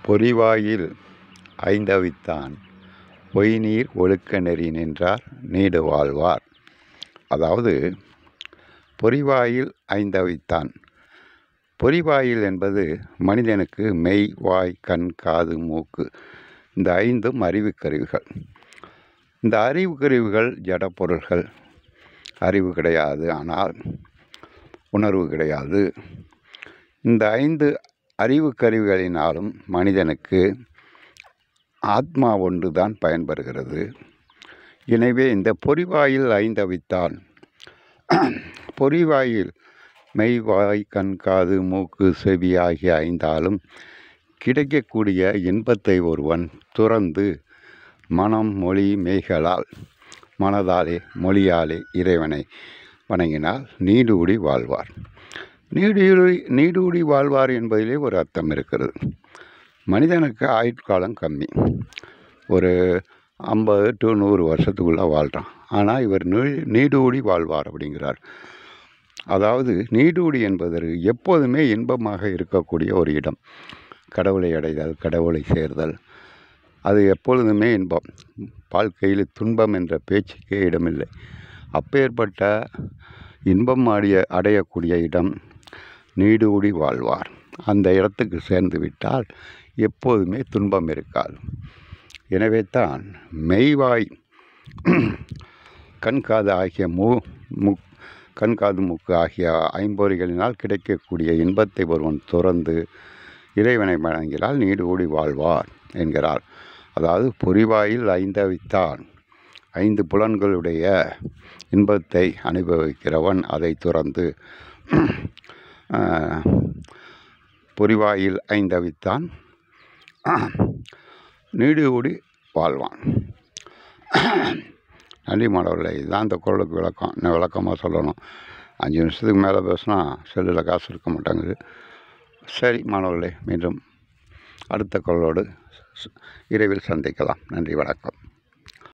பொறிவாயில் ஐந்தவித்தான் பொய்நீர் ஒழுக்க நெறி நின்றார் நீடு வாழ்வார் அதாவது பொறிவாயில் ஐந்தவித்தான் பொறிவாயில் என்பது மனிதனுக்கு மெய் வாய் கண் காது மூக்கு இந்த ஐந்தும் அறிவுக் கருவிகள் இந்த அறிவு கருவிகள் ஜட பொருள்கள் அறிவு கிடையாது ஆனால் உணர்வு கிடையாது இந்த ஐந்து அறிவு கருவிகளினாலும் மனிதனுக்கு ஆத்மா ஒன்று தான் பயன்பெறுகிறது எனவே இந்த பொறிவாயில் ஐந்தவித்தான் பொறிவாயில் மெய் வாய் கண் காது மூக்கு செவி ஆகிய ஐந்தாலும் கிடைக்கக்கூடிய இன்பத்தை ஒருவன் துறந்து மனம் மொழி மெய்களால் மனதாலே மொழியாலே இறைவனை வணங்கினால் நீடூடி வாழ்வார் நீடூடி நீடூடி வாழ்வார் என்பதிலே ஒரு அர்த்தம் இருக்கிறது மனிதனுக்கு ஆயுட்காலம் கம்மி ஒரு ஐம்பது டு நூறு வருஷத்துக்குள்ளே வாழ்கிறான் ஆனால் இவர் நீ நீடூடி வாழ்வார் அப்படிங்கிறார் அதாவது நீடூடி என்பது எப்போதுமே இன்பமாக இருக்கக்கூடிய ஒரு இடம் கடவுளை அடைதல் கடவுளை சேர்தல் அது எப்பொழுதுமே இன்பம் வாழ்க்கையில் துன்பம் என்ற பேச்சுக்கே இடமில்லை அப்பேற்பட்ட இன்பம் அடைய அடையக்கூடிய இடம் நீடூடி வாழ்வார் அந்த இடத்துக்கு சேர்ந்து விட்டால் எப்போதுமே துன்பம் இருக்காது எனவே தான் மெய்வாய் கண்காது ஆகிய மூ முக் கண்காது மூக்கு ஆகிய ஐம்பொறிகளினால் கிடைக்கக்கூடிய இன்பத்தை ஒருவன் துறந்து இறைவனை வணங்கினால் நீடூடி வாழ்வார் என்கிறார் அதாவது பொறிவாயில் ஐந்தவித்தான் ஐந்து புலன்களுடைய இன்பத்தை அனுபவிக்கிறவன் அதை துறந்து பொறிவாயில் ஐந்தவித்தான் நீடூடி வாழ்வான் நன்றி மாணவர்களே இதுதான் இந்த குரலுக்கு விளக்கம் இன்னும் விளக்கமாக சொல்லணும் அஞ்சு நிமிஷத்துக்கு மேலே பேசினா செல்லில் காசு இருக்க மாட்டாங்குது சரி மாணவர்களே மீண்டும் அடுத்த குரலோடு விரைவில் சந்திக்கலாம் நன்றி வணக்கம்